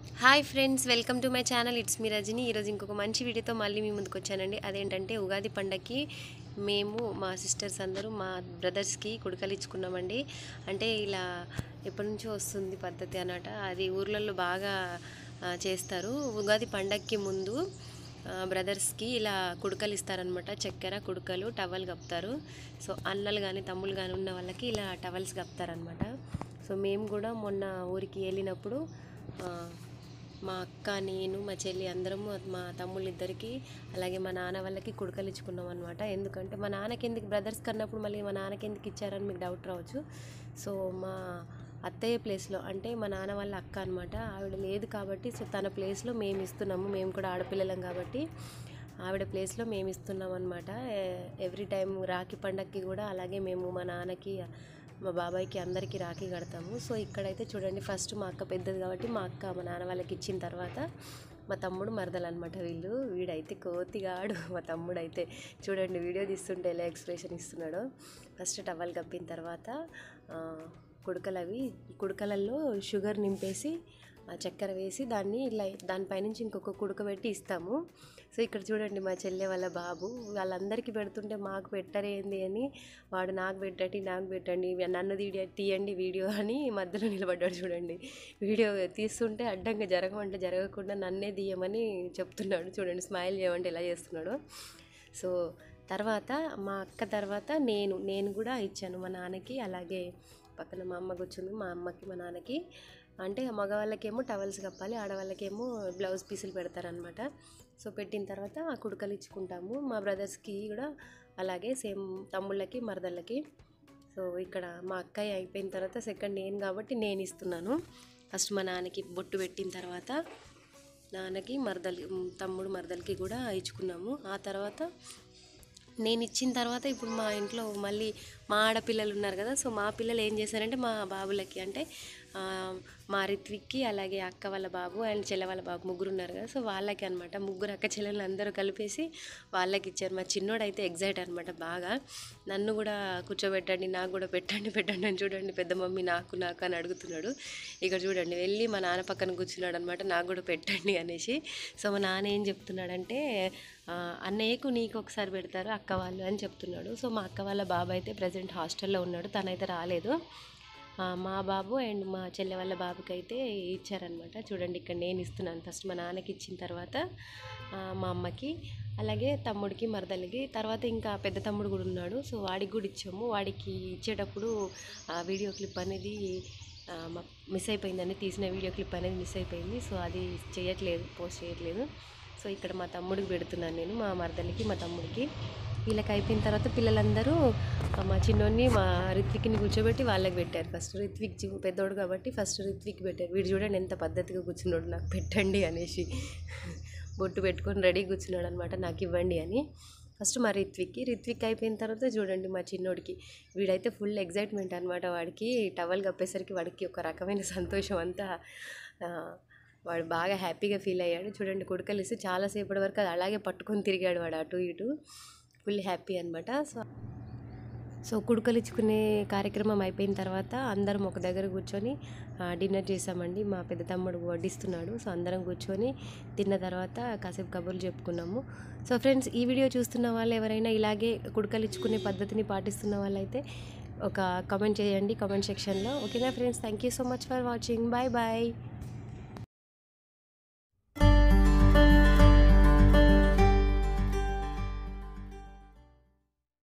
hi friends welcome to my channel it's me Rajani ఈరోజు ఇంకొక మంచి వీడియోతో మళ్ళీ మీ ముందుకు వచ్చానండి అదేంటంటే ఉగాది పండగకి మేము మా సిస్టర్స్ అందరూ మా బ్రదర్స్కి కుడకలు ఇచ్చుకున్నామండి అంటే ఇలా ఎప్పటి నుంచో వస్తుంది పద్ధతి అన్నమాట అది ఊర్లలో బాగా ఆ, చేస్తారు ఉగాది పండగకి ముందు ఆ, బ్రదర్స్కి ఇలా కుడకలు ఇస్తారనమాట చక్కెర కుడకలు టవల్ కప్తారు సో అన్నలు కానీ తమ్ముళ్ళు కానీ ఉన్న వాళ్ళకి ఇలా టవల్స్ కప్తారనమాట సో మేము కూడా మొన్న ఊరికి వెళ్ళినప్పుడు ఆ, మా అక్క నేను మా చెల్లి అందరము మా తమ్ముళ్ళు ఇద్దరికి అలాగే మా నాన్న వాళ్ళకి కుడకలు ఇచ్చుకున్నాం అనమాట ఎందుకంటే మా నాన్నకి ఎందుకు బ్రదర్స్ కన్నప్పుడు మళ్ళీ మా నాన్నకి ఎందుకు ఇచ్చారని మీకు డౌట్ రావచ్చు సో మా అత్తయ్య ప్లేస్లో అంటే మా నాన్న వాళ్ళ అక్క అనమాట ఆవిడ లేదు కాబట్టి సో తన ప్లేస్లో మేము ఇస్తున్నాము మేము కూడా ఆడపిల్లలం కాబట్టి ఆవిడ ప్లేస్లో మేము ఇస్తున్నాం అనమాట ఎవ్రీ టైం రాఖీ పండగకి కూడా అలాగే మేము మా నాన్నకి మా బాబాయ్కి అందరికీ రాఖీ కడతాము సో ఇక్కడైతే చూడండి ఫస్ట్ మా అక్క పెద్దది కాబట్టి మా అక్క మా నాన్న వాళ్ళకి ఇచ్చిన తర్వాత మా తమ్ముడు మరదలు అనమాట వీళ్ళు వీడైతే కోతిగాడు మా తమ్ముడు అయితే చూడండి వీడియో తీస్తుంటే ఎలా ఎక్స్ప్రెషన్ ఇస్తున్నాడో ఫస్ట్ టవల్ కప్పిన తర్వాత ఆ, కుడకలు అవి కుడకలలో షుగర్ నింపేసి ఆ చక్కెర వేసి దాన్ని ఇలా దానిపైనుంచి ఇంకొక కుడక పెట్టి ఇస్తాము సో ఇక్కడ చూడండి మా చెల్లె వాళ్ళ బాబు వాళ్ళందరికీ పెడుతుంటే మాకు పెట్టరేంది అని వాడు నాకు పెట్టండి నాకు పెట్టండి నన్ను తీయ తీయండి వీడియో అని మధ్యలో నిలబడ్డాడు చూడండి వీడియో తీస్తుంటే అడ్డంగా జరగమంటే జరగకుండా నన్నే తీయమని చెప్తున్నాడు చూడండి స్మైల్ చేయమంటే ఎలా చేస్తున్నాడు సో తర్వాత మా అక్క తర్వాత నేను నేను కూడా ఇచ్చాను మా నాన్నకి అలాగే పక్కన మా అమ్మ కూర్చుంది మా అమ్మకి మా నాన్నకి అంటే మగవాళ్ళకేమో టవల్స్ కప్పాలి ఆడవాళ్ళకేమో బ్లౌజ్ పీసులు పెడతారనమాట సో పెట్టిన తర్వాత ఆ కుడకలు ఇచ్చుకుంటాము మా బ్రదర్స్కి కూడా అలాగే సేమ్ తమ్ముళ్ళకి మరదళ్ళకి సో ఇక్కడ మా అక్కయ్య అయిపోయిన తర్వాత సెకండ్ నేను కాబట్టి నేను ఇస్తున్నాను ఫస్ట్ మా నాన్నకి బొట్టు పెట్టిన తర్వాత నాన్నకి మరదలి తమ్ముడు మరదలకి కూడా ఇచ్చుకున్నాము ఆ తర్వాత నేను ఇచ్చిన తర్వాత ఇప్పుడు మా ఇంట్లో మళ్ళీ మా ఆడపిల్లలు ఉన్నారు కదా సో మా పిల్లలు ఏం చేశారంటే మా బాబులకి అంటే ఆ, మా రిత్విక్కి అలాగే అక్క వాళ్ళ బాబు అండ్ చెల్లె వాళ్ళ బాబు ముగ్గురు ఉన్నారు కదా సో వాళ్ళకి అనమాట ముగ్గురు అక్క చెల్లెలు అందరూ కలిపేసి వాళ్ళకి ఇచ్చారు మా చిన్నోడు అయితే ఎగ్జైట్ అనమాట బాగా నన్ను కూడా కూర్చోబెట్టండి నాకు కూడా పెట్టండి పెట్టండి అని చూడండి పెద్ద మమ్మీ నాకు నాకు అని అడుగుతున్నాడు ఇక్కడ చూడండి వెళ్ళి మా నాన్న పక్కన కూర్చున్నాడు అనమాట నాకు కూడా పెట్టండి అనేసి సో మా నాన్న ఏం చెప్తున్నాడంటే ఆ, అన్నయ్యకు నీకు ఒకసారి పెడతారు అక్క వాళ్ళు అని చెప్తున్నాడు సో మా అక్క వాళ్ళ బాబు అయితే ప్రజెంట్ హాస్టల్లో ఉన్నాడు తనైతే రాలేదు ఆ, మా బాబు అండ్ మా చెల్లె వాళ్ళ బాబుకి అయితే ఇచ్చారనమాట చూడండి ఇక్కడ నేను ఇస్తున్నాను ఫస్ట్ మా నాన్నకి ఇచ్చిన తర్వాత ఆ, మా అమ్మకి అలాగే తమ్ముడికి మరదలికి తర్వాత ఇంకా పెద్ద తమ్ముడు కూడా ఉన్నాడు సో వాడికి కూడా ఇచ్చాము వాడికి ఇచ్చేటప్పుడు ఆ వీడియో క్లిప్ అనేది మిస్ అయిపోయిందని తీసిన వీడియో క్లిప్ అనేది మిస్ అయిపోయింది సో అది చేయట్లేదు పోస్ట్ చేయట్లేదు సో ఇక్కడ మా తమ్ముడికి పెడుతున్నాను నేను మా మరదలికి మా తమ్ముడికి వీళ్ళకి అయిపోయిన తర్వాత పిల్లలందరూ ఆ, మా చిన్నోడిని మా రిత్విక్ని కూర్చోబెట్టి వాళ్ళకి పెట్టారు ఫస్ట్ రిత్విక్ చి- పెద్దోడు కాబట్టి ఫస్ట్ రిత్విక్ పెట్టారు వీడు చూడండి ఎంత పద్ధతిగా కూర్చున్నాడు నాకు పెట్టండి అనేసి బొట్టు పెట్టుకొని రెడీ కూర్చున్నాడు అనమాట నాకు ఇవ్వండి అని ఫస్ట్ మా రిత్విక్కి రిత్విక్ అయిపోయిన తర్వాత చూడండి మా చిన్నోడికి వీడైతే ఫుల్ ఎగ్జైట్మెంట్ అనమాట వాడికి టవల్ కప్పేసరికి వాడికి ఒక రకమైన సంతోషం అంతా ఆ, వాడు బాగా హ్యాపీగా ఫీల్ అయ్యాడు చూడండి కుడకలు ఇస్తే చాలాసేపటి వరకు అది అలాగే పట్టుకొని తిరిగాడు వాడు అటు ఇటు ఫుల్ హ్యాపీ అనమాట సో సో కుడుకలు ఇచ్చుకునే కార్యక్రమం అయిపోయిన తర్వాత అందరం ఒక దగ్గర కూర్చొని ఆ, డిన్నర్ చేసామండి మా పెద్ద తమ్ముడు వడ్డిస్తున్నాడు సో అందరం కూర్చొని తిన్న తర్వాత కాసేపు కబుర్లు చెప్పుకున్నాము సో ఫ్రెండ్స్ ఈ వీడియో చూస్తున్న వాళ్ళు ఎవరైనా ఇలాగే కుడుకలు ఇచ్చుకునే పద్ధతిని పాటిస్తున్న వాళ్ళైతే ఒక కామెంట్ చేయండి కామెంట్ సెక్షన్లో ఓకేనా friends thank you so much for watching bye bye